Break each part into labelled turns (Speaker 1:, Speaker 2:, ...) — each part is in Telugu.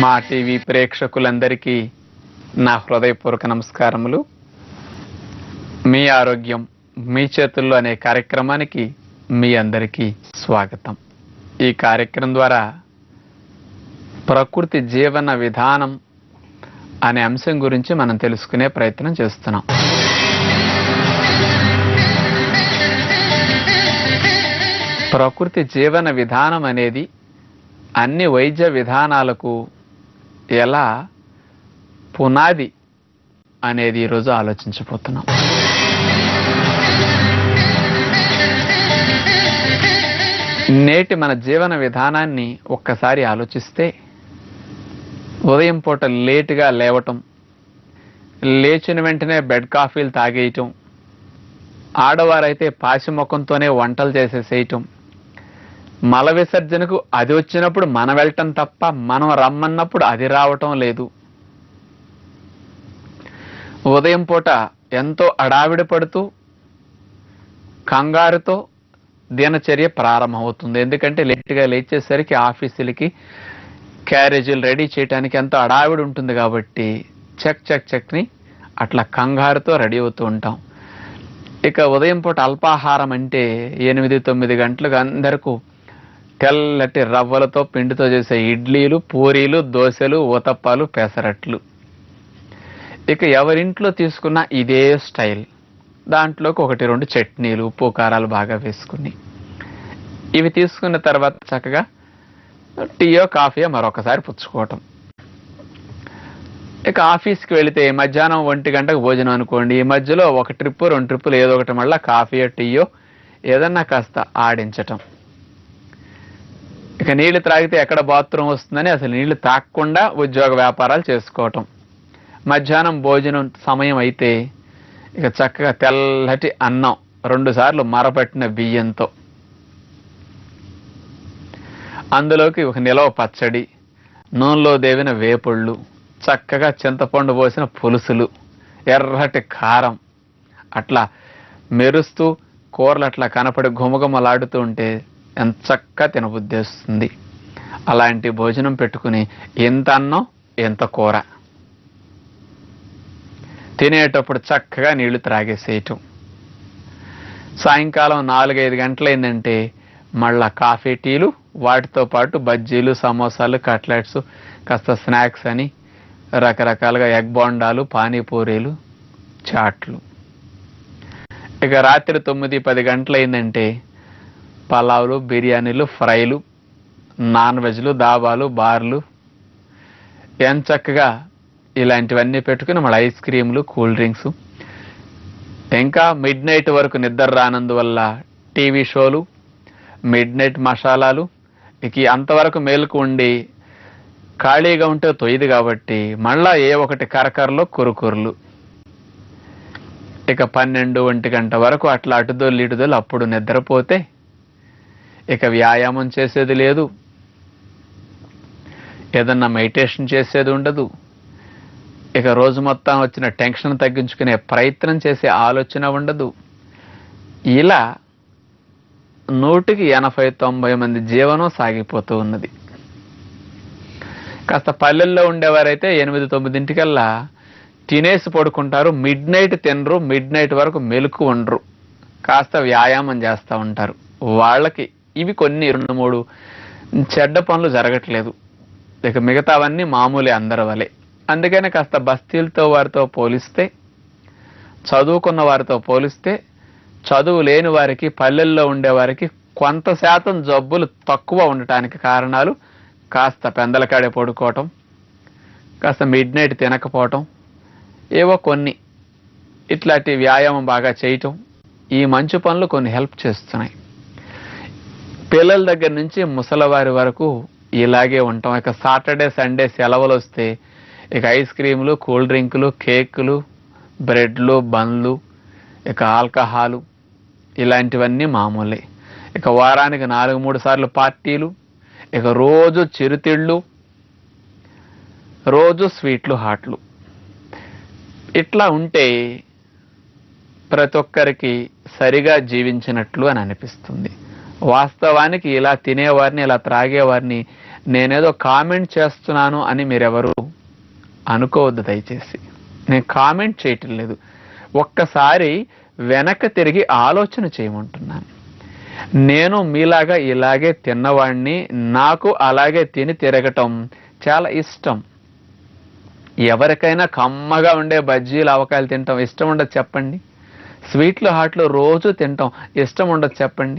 Speaker 1: మా టీవీ ప్రేక్షకులందరికీ నా హృదయపూర్వక నమస్కారములు మీ ఆరోగ్యం మీ చేతుల్లో అనే కార్యక్రమానికి మీ అందరికీ స్వాగతం ఈ కార్యక్రమం ద్వారా ప్రకృతి జీవన విధానం అనే అంశం గురించి మనం తెలుసుకునే ప్రయత్నం చేస్తున్నాం ప్రకృతి జీవన విధానం అనేది అన్ని వైద్య విధానాలకు ఎలా పునాది అనేది ఈరోజు ఆలోచించబోతున్నాం నేటి మన జీవన విధానాన్ని ఒక్కసారి ఆలోచిస్తే ఉదయం పూట లేటుగా లేవటం లేచిన వెంటనే బెడ్ కాఫీలు తాగేయటం ఆడవారైతే పాసి ముఖంతోనే వంటలు చేసేసేయటం మల విసర్జనకు అది వచ్చినప్పుడు మనం వెళ్ళటం తప్ప మనం రమ్మన్నప్పుడు అది రావటం లేదు ఉదయం పూట ఎంతో అడావిడి పడుతూ కంగారుతో దినచర్య ప్రారంభమవుతుంది ఎందుకంటే లేట్గా లేచేసరికి ఆఫీసులకి క్యారేజీలు రెడీ చేయడానికి ఎంతో అడావిడి ఉంటుంది కాబట్టి చెక్ చెక్ చెక్ని అట్లా కంగారుతో రెడీ అవుతూ ఉంటాం ఇక ఉదయం పూట అల్పాహారం అంటే ఎనిమిది తొమ్మిది గంటలకు అందరకు తెల్లటి రవ్వలతో పిండితో చేసే ఇడ్లీలు పూరీలు దోశలు ఊతప్పాలు పెసరట్లు ఇక ఎవరింట్లో తీసుకున్న ఇదే స్టైల్ దాంట్లోకి ఒకటి రెండు చట్నీలు ఉప్పు కారాలు బాగా వేసుకుని ఇవి తీసుకున్న తర్వాత చక్కగా టీయో కాఫీయో మరొకసారి పుచ్చుకోవటం ఇక ఆఫీస్కి వెళితే మధ్యాహ్నం ఒంటి గంటకు భోజనం అనుకోండి ఈ మధ్యలో ఒక ట్రిప్పు రెండు ట్రిప్పులు ఏదో ఒకటి మళ్ళీ కాఫీయో టీయో ఏదన్నా కాస్త ఆడించటం ఇక నీళ్లు త్రాగితే ఎక్కడ బాత్రూమ్ వస్తుందని అసలు నీళ్లు తాగకుండా ఉద్యోగ వ్యాపారాలు చేసుకోవటం మధ్యాహ్నం భోజనం సమయం అయితే ఇక చక్కగా తెల్లటి అన్నం రెండు సార్లు మరపట్టిన బియ్యంతో అందులోకి ఒక నిలవ పచ్చడి నూనెలో దేవిన వేపుళ్ళు చక్కగా చింతపండు పోసిన పులుసులు ఎర్రటి కారం అట్లా మెరుస్తూ కూరలు అట్లా కనపడి గుమగుమలాడుతూ ఉంటే ఎంత చక్కగా తినబుద్ధి వస్తుంది అలాంటి భోజనం పెట్టుకుని ఎంత అన్నం ఎంత కూర తినేటప్పుడు చక్కగా నీళ్లు త్రాగేసేయటం సాయంకాలం నాలుగైదు గంటలైందంటే మళ్ళా కాఫీ టీలు వాటితో పాటు బజ్జీలు సమోసాలు కట్లెట్స్ కాస్త స్నాక్స్ అని రకరకాలుగా ఎగ్ బోండాలు పానీపూరీలు చాట్లు ఇక రాత్రి తొమ్మిది పది గంటలైందంటే పలావులు బిర్యానీలు ఫ్రైలు నాన్ వెజ్లు దాబాలు బార్లు ఎంత చక్కగా ఇలాంటివన్నీ పెట్టుకుని మళ్ళీ ఐస్ క్రీములు కూల్ డ్రింక్స్ ఇంకా మిడ్ నైట్ వరకు నిద్ర రానందువల్ల టీవీ షోలు మిడ్ నైట్ మసాలాలు ఇక అంతవరకు మేలుకు ఉండి ఖాళీగా ఉంటే తొయ్యదు కాబట్టి మళ్ళా ఏ ఒకటి కరకరలో కురుకురులు ఇక పన్నెండు ఒంటి గంట వరకు అట్లా అటుదోళ్ళు ఇటుదోళ్ళు అప్పుడు నిద్రపోతే ఇక వ్యాయామం చేసేది లేదు ఏదన్నా మెడిటేషన్ చేసేది ఉండదు ఇక రోజు మొత్తం వచ్చిన టెన్షన్ తగ్గించుకునే ప్రయత్నం చేసే ఆలోచన ఉండదు ఇలా నూటికి ఎనభై తొంభై మంది జీవనం సాగిపోతూ ఉన్నది కాస్త పల్లెల్లో ఉండేవారైతే ఎనిమిది తొమ్మిదింటికల్లా తినేసి పడుకుంటారు మిడ్ నైట్ తినరు మిడ్ నైట్ వరకు మెలకు ఉండరు కాస్త వ్యాయామం చేస్తూ ఉంటారు వాళ్ళకి ఇవి కొన్ని రెండు మూడు చెడ్డ పనులు జరగట్లేదు ఇక మిగతావన్నీ మామూలే అందరి వలె అందుకని కాస్త బస్తీలతో వారితో పోలిస్తే చదువుకున్న వారితో పోలిస్తే చదువు లేని వారికి పల్లెల్లో ఉండేవారికి కొంత శాతం జబ్బులు తక్కువ ఉండటానికి కారణాలు కాస్త పెందలకాడే పడుకోవటం కాస్త మిడ్ నైట్ తినకపోవటం ఏవో కొన్ని ఇట్లాంటి వ్యాయామం బాగా చేయటం ఈ మంచి పనులు కొన్ని హెల్ప్ చేస్తున్నాయి పిల్లల దగ్గర నుంచి ముసలవారి వరకు ఇలాగే ఉంటాం ఇక సాటర్డే సండే సెలవులు వస్తే ఇక ఐస్ క్రీములు కూల్ డ్రింకులు కేకులు బ్రెడ్లు బండ్లు ఇక ఆల్కహాలు ఇలాంటివన్నీ మామూలే ఇక వారానికి నాలుగు మూడు సార్లు పార్టీలు ఇక రోజు చిరుతిళ్ళు రోజు స్వీట్లు హాట్లు ఇట్లా ఉంటే ప్రతి ఒక్కరికి సరిగా జీవించినట్లు అని అనిపిస్తుంది వాస్తవానికి ఇలా తినేవారిని ఇలా త్రాగేవారిని నేనేదో కామెంట్ చేస్తున్నాను అని మీరెవరు అనుకోవద్దు దయచేసి నేను కామెంట్ చేయటం లేదు ఒక్కసారి వెనక్కి తిరిగి ఆలోచన చేయమంటున్నాను నేను మీలాగా ఇలాగే తిన్నవాడిని నాకు అలాగే తిని తిరగటం చాలా ఇష్టం ఎవరికైనా కమ్మగా ఉండే బజ్జీలు అవకాయలు తింటాం ఇష్టం ఉండదు చెప్పండి స్వీట్లు హాట్లు రోజు తింటాం ఇష్టం ఉండదు చెప్పండి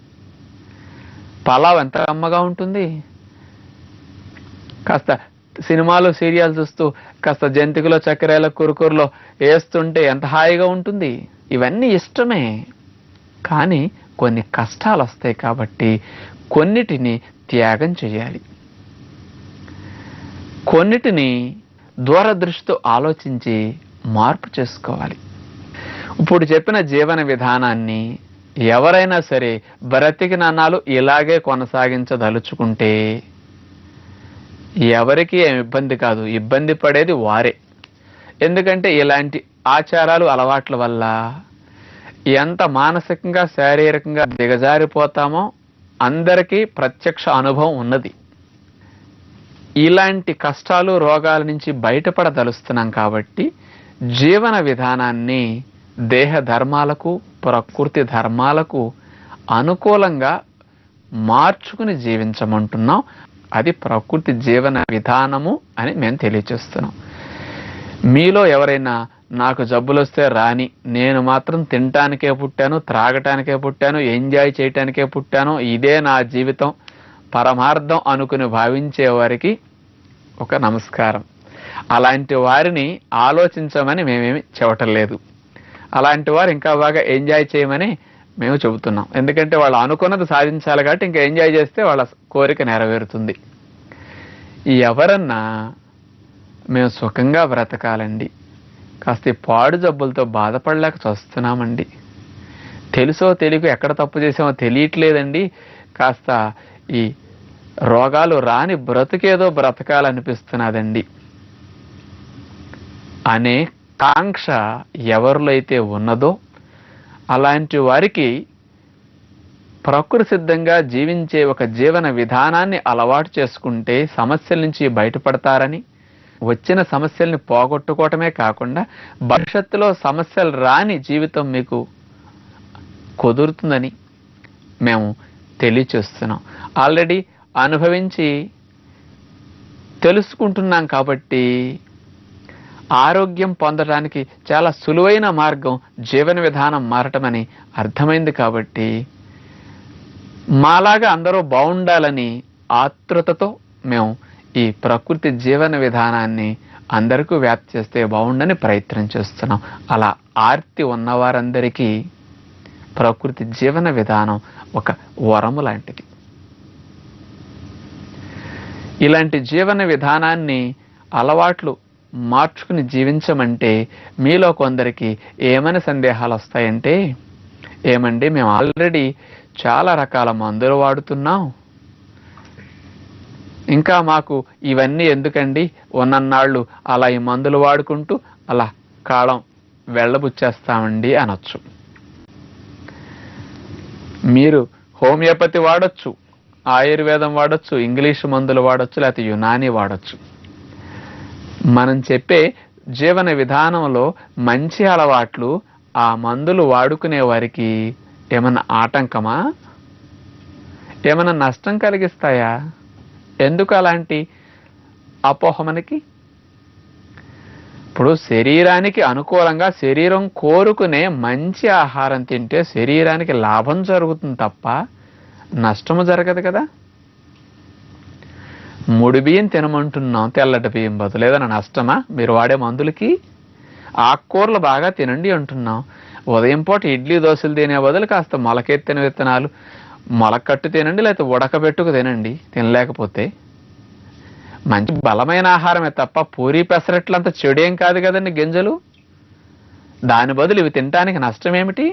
Speaker 1: పలావ్ ఎంత కమ్మగా ఉంటుంది కాస్త సినిమాలు సీరియల్ చూస్తూ కాస్త జంతికలో చక్కెరలో కురుకురులో వేస్తుంటే ఎంత హాయిగా ఉంటుంది ఇవన్నీ ఇష్టమే కానీ కొన్ని కష్టాలు వస్తాయి కాబట్టి కొన్నిటిని త్యాగం చేయాలి కొన్నిటిని దూరదృష్టితో ఆలోచించి మార్పు చేసుకోవాలి ఇప్పుడు చెప్పిన జీవన విధానాన్ని ఎవరైనా సరే బ్రతికినన్నాలు ఇలాగే కొనసాగించదలుచుకుంటే ఎవరికి ఏం ఇబ్బంది కాదు ఇబ్బంది పడేది వారే ఎందుకంటే ఇలాంటి ఆచారాలు అలవాట్ల వల్ల ఎంత మానసికంగా శారీరకంగా దిగజారిపోతామో అందరికీ ప్రత్యక్ష అనుభవం ఉన్నది ఇలాంటి కష్టాలు రోగాల నుంచి బయటపడదలుస్తున్నాం కాబట్టి జీవన విధానాన్ని దేహ ధర్మాలకు ప్రకృతి ధర్మాలకు అనుకూలంగా మార్చుకుని జీవించమంటున్నాం అది ప్రకృతి జీవన విధానము అని మేము తెలియచేస్తున్నాం మీలో ఎవరైనా నాకు జబ్బులు వస్తే రాని నేను మాత్రం తినటానికే పుట్టాను త్రాగటానికే పుట్టాను ఎంజాయ్ చేయటానికే పుట్టాను ఇదే నా జీవితం పరమార్థం అనుకుని భావించే వారికి ఒక నమస్కారం అలాంటి వారిని ఆలోచించమని మేమేమి చెప్పటం లేదు అలాంటి వారు ఇంకా బాగా ఎంజాయ్ చేయమని మేము చెబుతున్నాం ఎందుకంటే వాళ్ళు అనుకున్నది సాధించాలి కాబట్టి ఇంకా ఎంజాయ్ చేస్తే వాళ్ళ కోరిక నెరవేరుతుంది ఎవరన్నా మేము సుఖంగా బ్రతకాలండి కాస్త ఈ పాడు జబ్బులతో బాధపడలేక చూస్తున్నామండి తెలుసో తెలియక ఎక్కడ తప్పు చేసామో తెలియట్లేదండి కాస్త ఈ రోగాలు రాని బ్రతుకేదో బ్రతకాలనిపిస్తున్నదండి అనే కాంక్ష ఎవరిలో అయితే ఉన్నదో అలాంటి వారికి ప్రకృతి సిద్ధంగా జీవించే ఒక జీవన విధానాన్ని అలవాటు చేసుకుంటే సమస్యల నుంచి బయటపడతారని వచ్చిన సమస్యల్ని పోగొట్టుకోవటమే కాకుండా భవిష్యత్తులో సమస్యలు రాని జీవితం మీకు కుదురుతుందని మేము తెలియచేస్తున్నాం ఆల్రెడీ అనుభవించి తెలుసుకుంటున్నాం కాబట్టి ఆరోగ్యం పొందడానికి చాలా సులువైన మార్గం జీవన విధానం మారటమని అర్థమైంది కాబట్టి మాలాగా అందరూ బాగుండాలని ఆతృతతో మేము ఈ ప్రకృతి జీవన విధానాన్ని అందరికీ వ్యాప్తి చేస్తే బాగుండని ప్రయత్నం చేస్తున్నాం అలా ఆర్తి ఉన్నవారందరికీ ప్రకృతి జీవన విధానం ఒక వరము లాంటిది ఇలాంటి జీవన విధానాన్ని అలవాట్లు మార్చుకుని జీవించమంటే మీలో కొందరికి ఏమని సందేహాలు వస్తాయంటే ఏమండి మేము ఆల్రెడీ చాలా రకాల మందులు వాడుతున్నాం ఇంకా మాకు ఇవన్నీ ఎందుకండి ఉన్నన్నాళ్ళు అలా ఈ మందులు వాడుకుంటూ అలా కాలం వెళ్ళబుచ్చేస్తామండి అనొచ్చు మీరు హోమియోపతి వాడొచ్చు ఆయుర్వేదం వాడొచ్చు ఇంగ్లీష్ మందులు వాడొచ్చు లేకపోతే యునాని వాడొచ్చు మనం చెప్పే జీవన విధానంలో మంచి అలవాట్లు ఆ మందులు వాడుకునే వారికి ఏమన్నా ఆటంకమా ఏమన్నా నష్టం కలిగిస్తాయా ఎందుకు అలాంటి అపోహ మనకి ఇప్పుడు శరీరానికి అనుకూలంగా శరీరం కోరుకునే మంచి ఆహారం తింటే శరీరానికి లాభం జరుగుతుంది తప్ప నష్టము జరగదు కదా ముడి బియ్యం తినమంటున్నాం తెల్లటి బియ్యం బదులు ఏదైనా నష్టమా మీరు వాడే మందులకి ఆకుకూరలు బాగా తినండి అంటున్నాం ఉదయం పూట ఇడ్లీ దోశలు తినే బదులు కాస్త మొలకెత్తిన విత్తనాలు మొలకట్టు తినండి లేకపోతే ఉడకబెట్టుకు తినండి తినలేకపోతే మంచి బలమైన ఆహారమే తప్ప పూరి పెసరట్లంత చెడేం కాదు కదండి గింజలు దాని బదులు ఇవి తినటానికి నష్టం ఏమిటి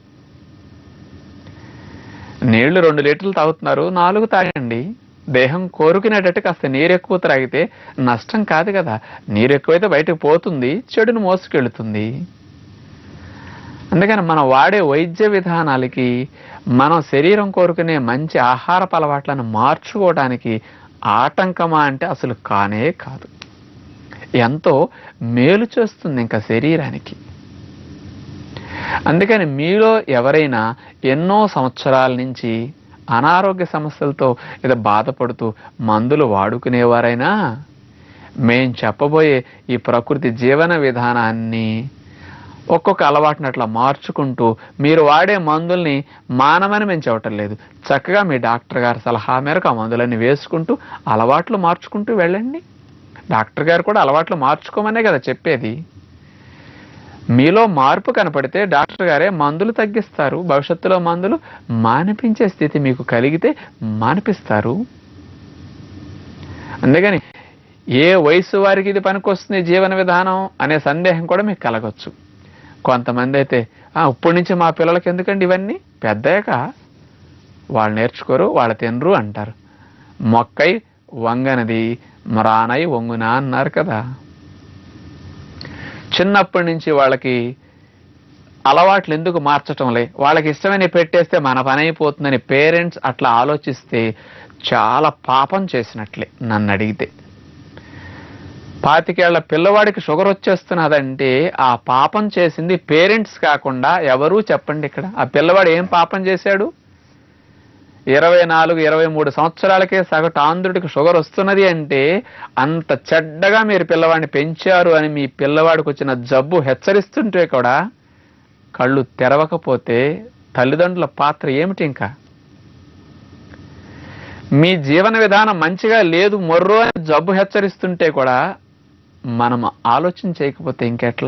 Speaker 1: నీళ్లు రెండు లీటర్లు తాగుతున్నారు నాలుగు తాగండి దేహం కోరుకునేటట్టు కాస్త నీరు ఎక్కువ త్రాగితే నష్టం కాదు కదా నీరు ఎక్కువైతే బయటకు పోతుంది చెడును మోసుకెళ్తుంది అందుకని మనం వాడే వైద్య విధానాలకి మనం శరీరం కోరుకునే మంచి ఆహారపు అలవాట్లను మార్చుకోవడానికి ఆటంకమా అంటే అసలు కానే కాదు ఎంతో మేలు చేస్తుంది ఇంకా శరీరానికి అందుకని మీలో ఎవరైనా ఎన్నో సంవత్సరాల నుంచి అనారోగ్య సమస్యలతో ఏదో బాధపడుతూ మందులు వాడుకునేవారైనా మేం చెప్పబోయే ఈ ప్రకృతి జీవన విధానాన్ని ఒక్కొక్క అలవాటుని అట్లా మార్చుకుంటూ మీరు వాడే మందుల్ని మానమని మేము చెప్పటం లేదు చక్కగా మీ డాక్టర్ గారి సలహా మేరకు ఆ మందులన్నీ వేసుకుంటూ అలవాట్లు మార్చుకుంటూ వెళ్ళండి డాక్టర్ గారు కూడా అలవాట్లు మార్చుకోమనే కదా చెప్పేది మీలో మార్పు కనపడితే డాక్టర్ గారే మందులు తగ్గిస్తారు భవిష్యత్తులో మందులు మానిపించే స్థితి మీకు కలిగితే మానిపిస్తారు అందుకని ఏ వయసు వారికి ఇది పనికొస్తుంది జీవన విధానం అనే సందేహం కూడా మీకు కలగొచ్చు కొంతమంది అయితే "ఆ, ఇప్పటి నుంచి మా పిల్లలకి ఎందుకండి ఇవన్నీ పెద్దయ్యాక వాళ్ళు నేర్చుకోరు వాళ్ళు తినరు అంటారు మొక్కై వంగనది మరానై వంగునా అన్నారు కదా చిన్నప్పటి నుంచి వాళ్ళకి అలవాట్లు ఎందుకు మార్చటంలే వాళ్ళకి ఇష్టమైన పెట్టేస్తే మన పని అయిపోతుందని పేరెంట్స్ అట్లా ఆలోచిస్తే చాలా పాపం చేసినట్లే నన్ను అడిగితే పాతికేళ్ల పిల్లవాడికి షుగర్ వచ్చేస్తున్నదంటే ఆ పాపం చేసింది పేరెంట్స్ కాకుండా ఎవరూ చెప్పండి ఇక్కడ ఆ పిల్లవాడు ఏం పాపం చేశాడు ఇరవై నాలుగు ఇరవై మూడు సంవత్సరాలకే సగటు ఆంధ్రుడికి షుగర్ వస్తున్నది అంటే అంత చెడ్డగా మీరు పిల్లవాడిని పెంచారు అని మీ పిల్లవాడికి వచ్చిన జబ్బు హెచ్చరిస్తుంటే కూడా కళ్ళు తెరవకపోతే తల్లిదండ్రుల పాత్ర ఏమిటి ఇంకా మీ జీవన విధానం మంచిగా లేదు మొర్రో అని జబ్బు హెచ్చరిస్తుంటే కూడా మనం ఆలోచన చేయకపోతే ఇంకెట్లా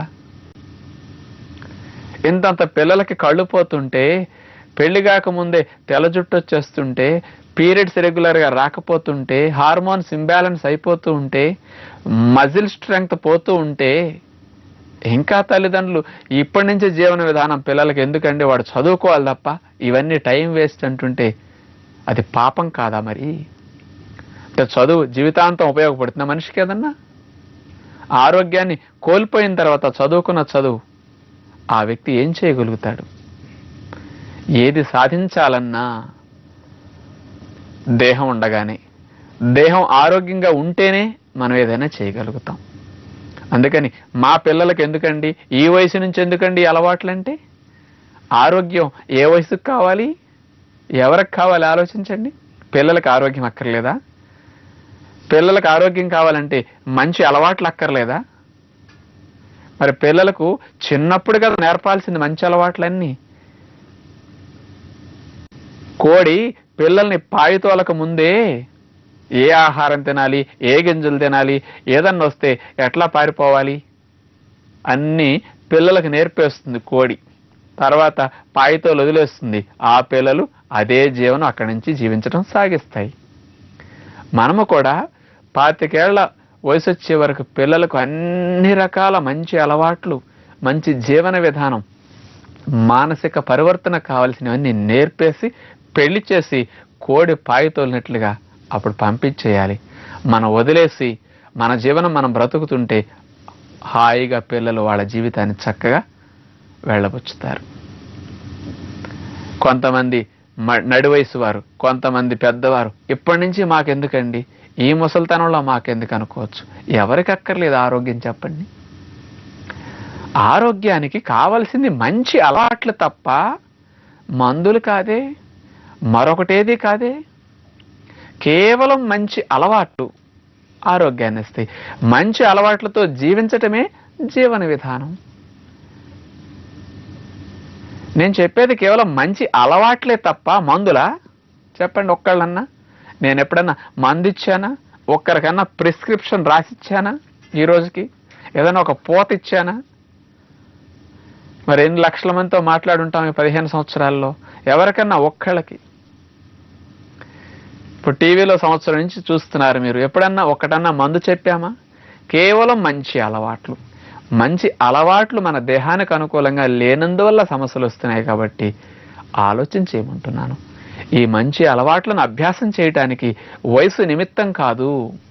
Speaker 1: ఇంతంత పిల్లలకి కళ్ళు పోతుంటే పెళ్లి కాకముందే తెల్ల జుట్టు వచ్చేస్తుంటే పీరియడ్స్ రెగ్యులర్గా రాకపోతుంటే హార్మోన్స్ ఇంబ్యాలెన్స్ అయిపోతూ ఉంటే మజిల్ స్ట్రెంగ్త్ పోతూ ఉంటే ఇంకా తల్లిదండ్రులు ఇప్పటి నుంచి జీవన విధానం పిల్లలకి ఎందుకండి వాడు చదువుకోవాలి తప్ప ఇవన్నీ టైం వేస్ట్ అంటుంటే అది పాపం కాదా మరి అంటే చదువు జీవితాంతం ఉపయోగపడుతుందా మనిషికి ఏదన్నా ఆరోగ్యాన్ని కోల్పోయిన తర్వాత చదువుకున్న చదువు ఆ వ్యక్తి ఏం చేయగలుగుతాడు ఏది సాధించాలన్నా దేహం ఉండగానే దేహం ఆరోగ్యంగా ఉంటేనే మనం ఏదైనా చేయగలుగుతాం అందుకని మా పిల్లలకి ఎందుకండి ఈ వయసు నుంచి ఎందుకండి ఈ అలవాట్లంటే ఆరోగ్యం ఏ వయసుకు కావాలి ఎవరికి కావాలి ఆలోచించండి పిల్లలకు ఆరోగ్యం అక్కర్లేదా పిల్లలకు ఆరోగ్యం కావాలంటే మంచి అలవాట్లు అక్కర్లేదా మరి పిల్లలకు చిన్నప్పుడు కదా నేర్పాల్సింది మంచి అలవాట్లన్నీ కోడి పిల్లల్ని పాయితోలక ముందే ఏ ఆహారం తినాలి ఏ గింజలు తినాలి ఏదన్నా వస్తే ఎట్లా పారిపోవాలి అన్నీ పిల్లలకు నేర్పేస్తుంది కోడి తర్వాత పాయితోలు వదిలేస్తుంది ఆ పిల్లలు అదే జీవనం అక్కడి నుంచి జీవించడం సాగిస్తాయి మనము కూడా పాతికేళ్ల వయసు వచ్చే వరకు పిల్లలకు అన్ని రకాల మంచి అలవాట్లు మంచి జీవన విధానం మానసిక పరివర్తన కావాల్సినవన్నీ నేర్పేసి పెళ్లి చేసి కోడి పాయితోలినట్లుగా అప్పుడు పంపించేయాలి మనం వదిలేసి మన జీవనం మనం బ్రతుకుతుంటే హాయిగా పిల్లలు వాళ్ళ జీవితాన్ని చక్కగా వెళ్ళబుచ్చుతారు కొంతమంది మ- నడి వయసు వారు కొంతమంది పెద్దవారు ఇప్పటి నుంచి మాకెందుకండి ఈ ముసలితనంలో మాకెందుకు అనుకోవచ్చు ఎవరికి అక్కర్లేదు ఆరోగ్యం చెప్పండి ఆరోగ్యానికి కావలసింది మంచి అలవాట్లు తప్ప మందులు కాదే మరొకటేది కాదే కేవలం మంచి అలవాట్లు ఆరోగ్యాన్ని ఇస్తాయి మంచి అలవాట్లతో జీవించటమే జీవన విధానం నేను చెప్పేది కేవలం మంచి అలవాట్లే తప్ప మందులా చెప్పండి ఒక్కళ్ళన్నా నేను ఎప్పుడన్నా మందు ఇచ్చానా ఒక్కరికన్నా ప్రిస్క్రిప్షన్ రాసిచ్చానా ఈ రోజుకి ఏదైనా ఒక పోత ఇచ్చానా మరి ఎన్ని లక్షల మందితో మాట్లాడుంటాం ఈ పదిహేను సంవత్సరాల్లో ఎవరికన్నా ఒక్కళ్ళకి ఇప్పుడు టీవీలో సంవత్సరం నుంచి చూస్తున్నారు మీరు ఎప్పుడన్నా ఒక్కటన్నా మందు చెప్పామా కేవలం మంచి అలవాట్లు మంచి అలవాట్లు మన దేహానికి అనుకూలంగా లేనందువల్ల సమస్యలు వస్తున్నాయి కాబట్టి ఆలోచించేయమంటున్నాను ఈ మంచి అలవాట్లను అభ్యాసం చేయటానికి వయసు నిమిత్తం కాదు